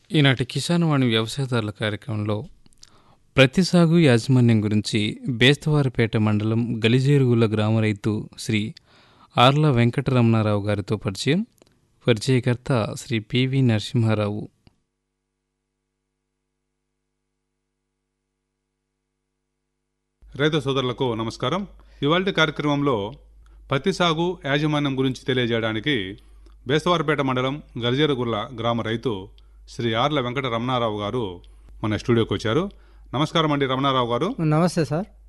ఈనాటి కిసాన్ వాణి వ్యవసాయదారుల కార్యక్రమంలో ప్రతి సాగు యాజమాన్యం గురించి బేస్తవారిపేట మండలం గలిజేరుగుల గ్రామ రైతు శ్రీ ఆర్ల వెంకటరమణారావు గారితో పరిచయం పరిచయకర్త శ్రీ పివి నరసింహారావు రైతు సోదరులకు నమస్కారం ఇవాళ కార్యక్రమంలో పత్తి సాగు యాజమాన్యం గురించి తెలియజేయడానికి బేస్తవారిపేట మండలం గరిజేరుగుర్ల గ్రామ రైతు శ్రీ ఆర్ల వెంకట రమణారావు గారు మన స్టూడియోకి వచ్చారు నమస్కారం అండి రమణారావు గారు నమస్తే సార్